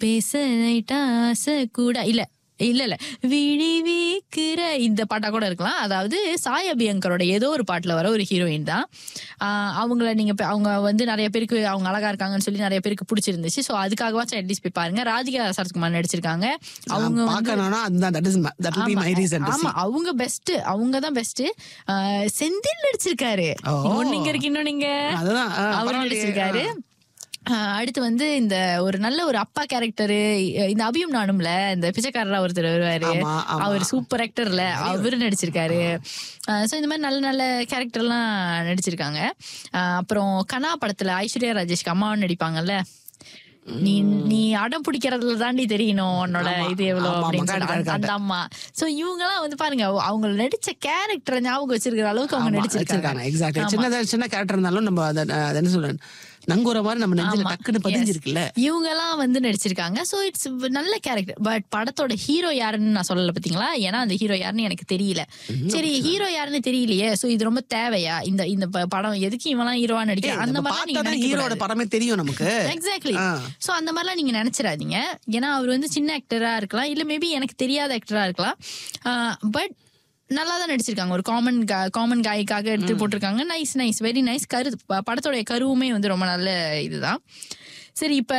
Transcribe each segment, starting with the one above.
பேச லைட்டா ஆசை கூட இல்ல இல்ல இல்ல விழி வீக்கிற இந்த பாட்டா கூட இருக்கலாம் அதாவது சாய் அபியங்கரோட ஏதோ ஒரு பாட்டுல வர ஒரு ஹீரோயின் தான் ஆஹ் அவங்கள நீங்க இப்ப- அவங்க வந்து நிறைய பேருக்கு அவங்க அழகா இருக்காங்கன்னு சொல்லி நிறைய பேருக்கு பிடிச்சிருந்துச்சு சோ அதுக்காகவாச்சும் அட்லீஸ்ட் போய் பாருங்க ராதிகா சரத்குமார் நடிச்சிருக்காங்க அவங்க வந்து பாக்கணும்னா அதுதான் that is that will be my reason ஆமா அவங்க பெஸ்ட் அவங்க தான் பெஸ்ட் செந்தில் நடிச்சிருக்காரு ஓ. ஒண்ணு இங்க இருக்கு இன்னொன்னு இங்க அதுதான் ஆ, அவர் பரவாயில்லையே. நடிச்சிருக்காரு ஆஹ் அடுத்து வந்து இந்த ஒரு நல்ல ஒரு அப்பா கேரக்டரு இந்த அபியும் நானும்ல இந்த பிச்சைக்காரரா ஒருத்தர் வருவாரு ஆமா, ஆமா. அவர் சூப்பர் ஆக்டர்ல அவரு நடிச்சிருக்காரு சோ இந்த மாதிரி நல்ல நல்ல கேரக்டர்லாம் நடிச்சிருக்காங்க ஆஹ் அப்புறம் கனா படத்துல ஐஸ்வர்யா ராஜேஷ்க்கு அம்மாவும் நடிப்பாங்கல்ல நீ நீ அடம் பிடிக்கிறதுல தாண்டி தெரியணும் உன்னோட ஆமா, இது எவ்வளவு ஆமா, ஆமா, அப்படின்னு correct, சொல்லி correct, அந்த அம்மா சோ இவங்க எல்லாம் வந்து பாருங்க அவங்க நடிச்ச கேரக்டரை ஞாபகம் வச்சிருக்கிற அளவுக்கு அவங்க நடிச்சிருக்காங்க வச்சிருக்காங்க எக்ஸாக்ட்லி சின்னதா சின்ன கேரக்டர் இருந்தாலும் நம்ம அதை அதை என்ன சொல்றேன் நங்குற மாதிரி நம்ம நெஞ்சில ஆமா. டக்குன்னு பதிஞ்சிருக்குல்ல இவங்க எல்லாம் வந்து நடிச்சிருக்காங்க சோ இட்ஸ் நல்ல கேரக்டர் பட் படத்தோட ஹீரோ யாருன்னு நான் சொல்லல பாத்தீங்களா ஏன்னா அந்த ஹீரோ யாருன்னு எனக்கு தெரியல சரி ஹீரோ யாருன்னு தெரியலையே சோ இது ரொம்ப தேவையா இந்த இந்த ப- படம் எதுக்கு இவெல்லாம் ஹீரோவா நடிக்க அந்த நம்ம மாதிரி நீங்க பார்த்தா ஹீரோட நினைக்க படமே தெரியும் நமக்கு எக்ஸாக்ட்லி ஆ. சோ அந்த மாதிரிலாம் நீங்க நினைச்சிடாதீங்க ஏன்னா அவர் வந்து சின்ன ஆக்டரா இருக்கலாம் இல்ல மேபி எனக்கு தெரியாத ஆக்டரா இருக்கலாம் பட் நல்லா தான் நடிச்சிருக்காங்க ஒரு காமன் காமன் காய்க்காக எடுத்து போட்டிருக்காங்க நைஸ் நைஸ் வெரி நைஸ் கரு ப- படத்தோட கருவுமே வந்து ரொம்ப நல்ல இதுதான் சரி இப்ப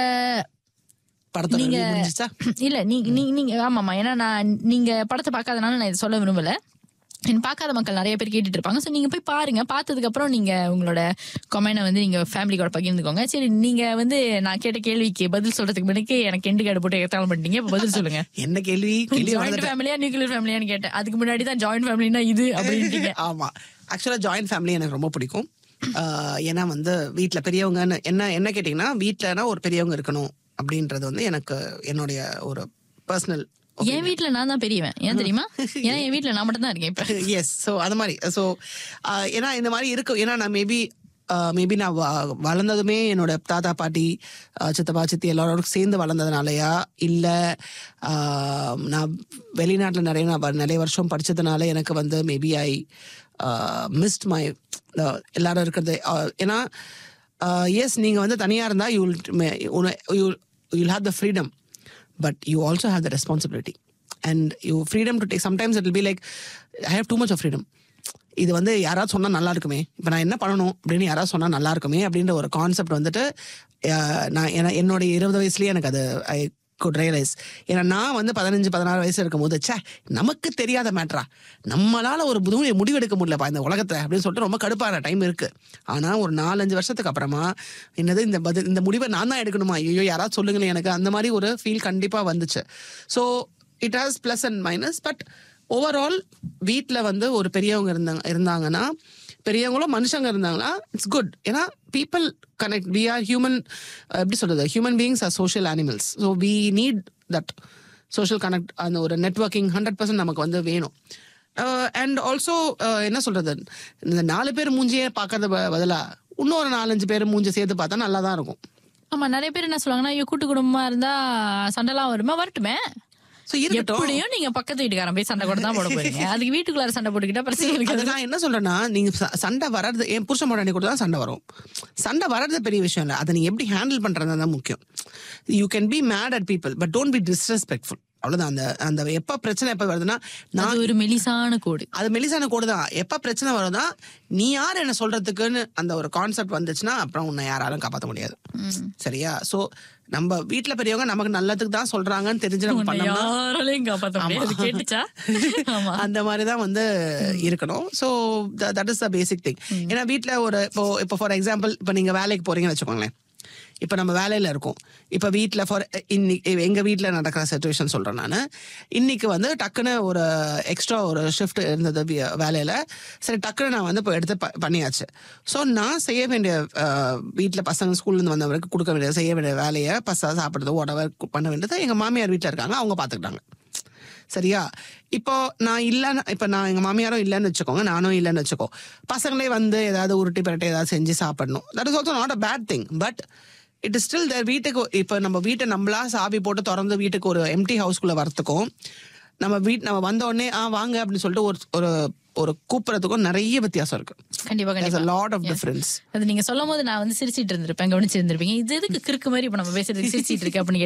படத்தோட நீங்க review முடிஞ்சிச்சா இல்ல நீங்க நீங்க நீங்க ஆமாமா ஏன்னா நான் நீங்க படத்தை பார்க்காதனால நான் இதை சொல்ல விரும்பல என் பார்க்காத மக்கள் நிறைய பேர் கேட்டுட்டு இருப்பாங்க ஸோ நீங்க போய் பாருங்க பார்த்ததுக்கு அப்புறம் நீங்க உங்களோட கொமெண்டை வந்து நீங்க ஃபேமிலி கூட பகிர்ந்துக்கோங்க சரி நீங்க வந்து நான் கேட்ட கேள்விக்கு பதில் சொல்றதுக்கு முன்னாடி எனக்கு எண்டு கார்டு போட்டு எத்தாலும் பண்ணிட்டீங்க இப்ப பதில் சொல்லுங்க என்ன கேள்வி கேள்வி ஜாயிண்ட் வளர்ந்துட்டேன். ஃபேமிலியா நியூக்ளியர் ஃபேமிலியான்னு கேட்டேன் அதுக்கு முன்னாடி தான் ஜாயிண்ட் ஃபேமிலினா இது அப்படின்ட்டீங்க ஆமா ஆக்சுவலா ஜாயின்ட் ஃபேமிலி எனக்கு ரொம்ப பிடிக்கும் ஆஹ் ஏன்னா வந்து வீட்ல பெரியவங்கன்னு என்ன என்ன கேட்டீங்கன்னா வீட்லனா ஒரு பெரியவங்க இருக்கணும் அப்படின்றது வந்து எனக்கு என்னுடைய ஒரு பர்சனல் என் வீட்ல நான் தான் பெரியவன் ஏன் தெரியுமா ஏன்னா என் வீட்ல நான் மட்டும் தான் இருக்கேன் இப்ப எஸ் ஸோ அது மாதிரி ஸோ ஏன்னா இந்த மாதிரி இருக்கும் ஏன்னா நான் மேபி மேபி நான் வ- வளர்ந்ததுமே என்னோட தாத்தா பாட்டி ஆஹ் சித்தப்பா சித்தி எல்லாரோட சேர்ந்து வளர்ந்ததுனாலயா இல்லை நான் வெளிநாட்டில் நிறைய நான் வ- நிறைய வருஷம் படிச்சதுனால எனக்கு வந்து மேபி ஐ மிஸ்ட் மை எல்லாரும் இருக்கிறது ஆஹ் ஏன்னா எஸ் நீங்கள் வந்து தனியாக இருந்தால் you you you'll have the freedom but you also have the responsibility and you freedom to take sometimes it will be like i have too much of freedom இது வந்து யாராவது சொன்னா நல்லா இருக்குமே இப்போ நான் என்ன பண்ணணும் அப்படின்னு யாராவது சொன்னா நல்லா இருக்குமே அப்படின்ற ஒரு கான்செப்ட் வந்துட்டு அஹ், நான் ஏன்னா என்னோட இருபது வயசுலயே எனக்கு அது ஐ குட் ரியலைஸ் ஏன்னா நான் வந்து பதினஞ்சு பதினாறு வயசு இருக்கும்போது ச்சே நமக்கு தெரியாத மேட்ரா நம்மளால ஒரு புது முடிவெடுக்க முடியலப்பா இந்த உலகத்தை அப்படின்னு சொல்லிட்டு ரொம்ப கடுப்பான டைம் இருக்கு ஆனா ஒரு நாலஞ்சு வருஷத்துக்கு அப்புறமா என்னது இந்த பதில் இந்த முடிவை நான் தான் எடுக்கணுமா ஐயோ யாராவது சொல்லுங்களேன் எனக்கு அந்த மாதிரி ஒரு ஃபீல் கண்டிப்பா வந்துச்சு so it has plus and minus but overall வீட்டில் வந்து ஒரு பெரியவங்க இருந்தாங்க இருந்தாங்கன்னா பெரியவங்களும் மனுஷங்க இருந்தாங்கன்னா இட்ஸ் குட் ஏன்னா people connect we are human எப்படி சொல்றது human beings are social animals so we need that social connect அந்த ஒரு நெட்ஒர்க்கிங் ஹண்ட்ரட் பர்சன்ட் நமக்கு வந்து வேணும் அண்ட் ஆல்சோ என்ன சொல்றது இந்த நாலு பேர் மூஞ்சியே பார்க்கறது ப- பதிலா இன்னொரு நாலஞ்சு பேர் மூஞ்சி சேர்த்து பார்த்தா நல்லா தான் இருக்கும் ஆமா நிறைய பேர் என்ன சொல்லுவாங்கன்னா ஐயோ கூட்டு குடும்பமா இருந்தா சண்டைலாம் வருமா வரட்டுமே ஸோ இருக்கட்டும் எப்படியும் நீங்க பக்கத்து வீட்டுக்காரன் போய் சண்டை கூட தான் போட போறீங்க அதுக்கு வீட்டுக்குள்ளார சண்டை போட்டுக்கிட்டா பிரச்சனை அது இருக்காது நான் என்ன சொல்றேன்னா நீங்க ச- சண்டை வர்றது என் புருஷன் முன்னாடி கூட தான் சண்டை வரும் சண்டை வர்றது பெரிய விஷயம் இல்லை அதை நீ எப்படி ஹேண்டில் பண்றது தான் முக்கியம் you can be mad at people but don't be disrespectful அவ்வளவுதான் அந்த அந்த எப்ப பிரச்சனை எப்ப வருதுன்னா நான் அது ஒரு மெலிசான கோடு அது மெலிசான கூட தான் எப்ப பிரச்சனை வருதா நீ யார் என்ன சொல்றதுக்குன்னு அந்த ஒரு கான்செப்ட் வந்துச்சுன்னா அப்புறம் உன்னை யாராலும் காப்பாற்ற முடியாது சரியா சோ நம்ம வீட்ல பெரியவங்க நமக்கு நல்லதுக்கு தான் சொல்றாங்கன்னு தெரிஞ்சு நம்ம உன்னை பண்ணோம்னா யாராலையும் காப்பாத்த முடியாது கேட்டுச்சா ஆமா அந்த மாதிரி தான் வந்து இருக்கணும் so that is the basic thing ஏன்னா வீட்டில் ஒரு இப்போ இப்போ ஃபார் எக்ஸாம்பிள் இப்போ நீங்கள் வேலைக்கு போறீங்கன்னு வச்சுக்கோங்களேன் இப்போ நம்ம வேலையில் இருக்கோம் இப்போ வீட்டில் ஃபார் இன்னைக்கு எங்கள் வீட்டில் நடக்கிற சுச்சுவேஷன் சொல்கிறேன் நான் இன்னைக்கு வந்து டக்குன்னு ஒரு எக்ஸ்ட்ரா ஒரு ஷிஃப்ட் இருந்தது வேலையில் சரி டக்குன்னு நான் வந்து இப்போ எடுத்து ப- பண்ணியாச்சு ஸோ நான் செய்ய வேண்டிய வீட்டில் பசங்க ஸ்கூல்லேருந்து வந்தவருக்கு கொடுக்க வேண்டிய செய்ய வேண்டிய வேலையை பசங்க சாப்பிட்றது உடவை பண்ண வேண்டியது எங்கள் மாமியார் வீட்டில் இருக்காங்க அவங்க பார்த்துக்கிட்டாங்க சரியா இப்போ நான் இல்லைன்னு இப்போ நான் எங்கள் மாமியாரும் இல்லைன்னு வச்சுக்கோங்க நானும் இல்லைன்னு வச்சுக்கோ பசங்களே வந்து ஏதாவது உருட்டி பரட்டி ஏதாவது செஞ்சு சாப்பிடணும் that is also not a bad thing but it is still there வீட்டுக்கு இப்போ நம்ம வீட்டை நம்மளா சாவி போட்டு திறந்து வீட்டுக்கு ஒரு எம்டி ஹவுஸ்குள்ளே வரத்துக்கும் நம்ம வீட் நம்ம வந்த உடனே ஆ வாங்க அப்படின்னு சொல்லிட்டு ஒரு ஒரு ஒரு கூப்பிட்றதுக்கும் நிறைய வித்தியாசம் இருக்கு கண்டிப்பா There's a கண்டிப்பா lot of difference அது நீங்க சொல்லும் போது நான் வந்து சிரிச்சிட்டு இருந்திருப்பேன் கவனிச்சு இருந்திருப்பீங்க இது எதுக்கு கிறுக்கு மாதிரி இப்ப நம்ம பேசுறதுக்கு சிரிச்சிட்டு இருக்கு அப்படின்னு